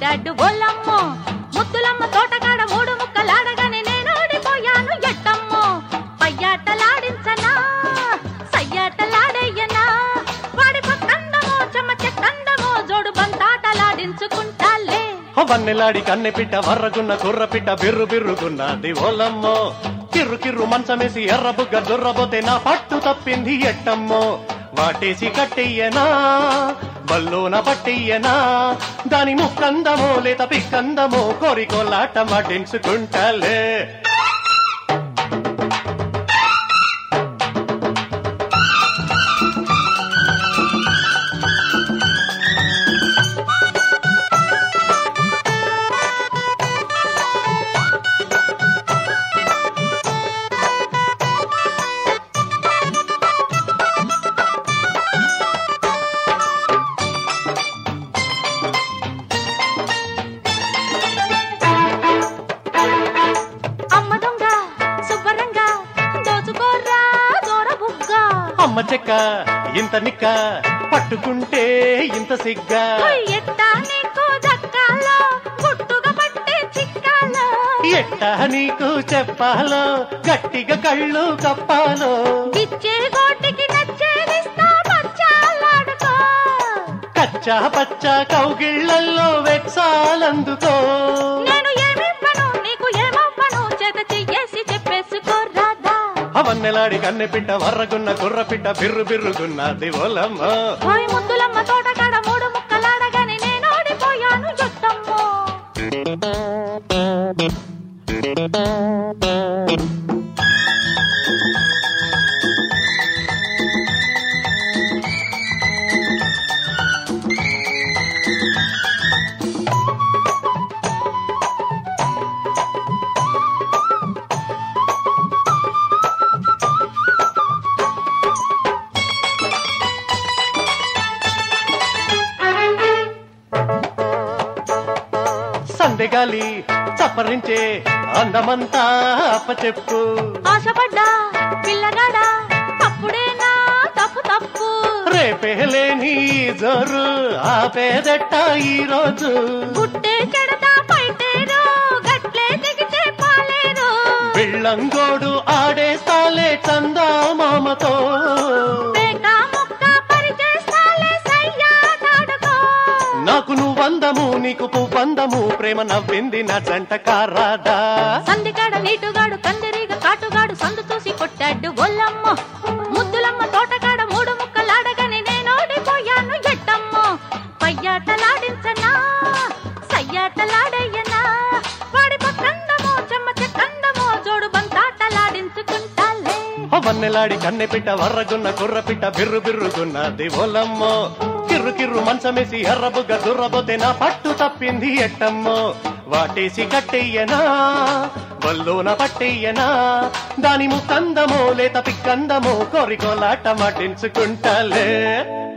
కొట్టాడు ఓలమ్మో ముద్దులమ్మ తోటకాడ మూడు ముక్కలాడగానే నేను ఓడిపోయాను ఎట్టమ్మో పయ్యాటలాడించనా సయ్యాటలాడయ్యనా వాడి పక్కందమో చెమ్మ చెక్కందమో జోడు బంతాటలాడించుకుంటాలే వన్నెలాడి కన్నెపిట్ట వర్రగున్న కుర్రపిట్ట బిర్రు బిర్రుగున్నది ఓలమ్మో కిర్రు కిర్రు మంచమేసి ఎర్రబుగ్గ దుర్రబోతే నా పట్టు తప్పింది ఎట్టమ్మో వాటేసి కట్టెయ్యనా బల్లోన పట్టెయ్యనా దాని ముక్కందమో లేత పిక్కందమో కోరికోలాట మాటించుకుంటాలే అమ్మ దొంగ శుభ్రంగా దోచుకోర్రా దూర బుగ్గ అమ్మ చెక్క ఇంత నిక్క పట్టుకుంటే ఇంత సిగ్గా ఎట్టా నీకు దక్కాలో గుట్టుగా పట్టే చిక్కాలో ఎట్టా నీకు చెప్పాలో గట్టిగా కళ్ళు కప్పాలో ఇచ్చే గోటికి నచ్చేదిస్తా పచ్చాలాడుకో కచ్చా పచ్చా కౌగిళ్ళల్లో వెక్సాలందుకో నేను ఏమివ్వను నీకు ఏమవ్వను చేత చెయ్యేసి చెప్పేసుకో రాదా అవన్నెలాడి కన్నెపిట్ట వర్రగున్న కుర్రపిట్ట బిర్రు బిర్రుగున్నది ఓలమ్మ పోయి ముద్దులమ్మ తోటకాడ మూడు ముక్కలాడగానే నేను ఓడిపోయాను జుట్టమ్మో సందెగాలి చప్పరించే అందమంతా అప్పచెప్పు ఆశపడ్డా పిల్లగాడా తప్పుడేనా తప్పు తప్పు రేపేలేని జోరు ఆపేదెట్ట ఈ రోజు గుట్టే చెడతా పైటేరు గట్లే దిగితే పాలేరు బిళ్ళంగోడు ఆడేస్తాలే చందా మామతో పేట ముక్క పరిచేస్తాలే సయ్యాటాడుకో నాకు నువ్వందము నీకు పువ్వందము ప్రేమ నవ్వింది నా జంట కారాదా సందికాడ నీటుగాడు కందిరిగ కాటుగాడు సందు చూసి కొట్టాడు ఒల్లమ్మ ముద్దులమ్మ తోటకాడ మూడు ముక్కలాడగానే నేను ఓడిపోయాను ఎట్టమ్మో పయ్యాటలాడించనా సయ్యాటలాడయ్యనా వాడి పక్కందమో చెమ్మ చెక్కందమో జోడు బంతాటలాడించుకుంటాలే వన్నెలాడి కన్నెపిట్ట వర్రగున్న కుర్రపిట్ట బిర్రు బిర్రుగున్నది ఓలమ్మో కిర్రు కిర్రు మంచమేసి ఎర్రబుగ్గ దుర్రబోతే నా పట్టు తప్పింది ఎట్టమ్మో వాటేసి కట్టెయ్యనా వల్లోన పట్టెయ్యనా దాని ముక్కందమో లేత పిక్కందమో కోరికోలాట మాటించుకుంటాలే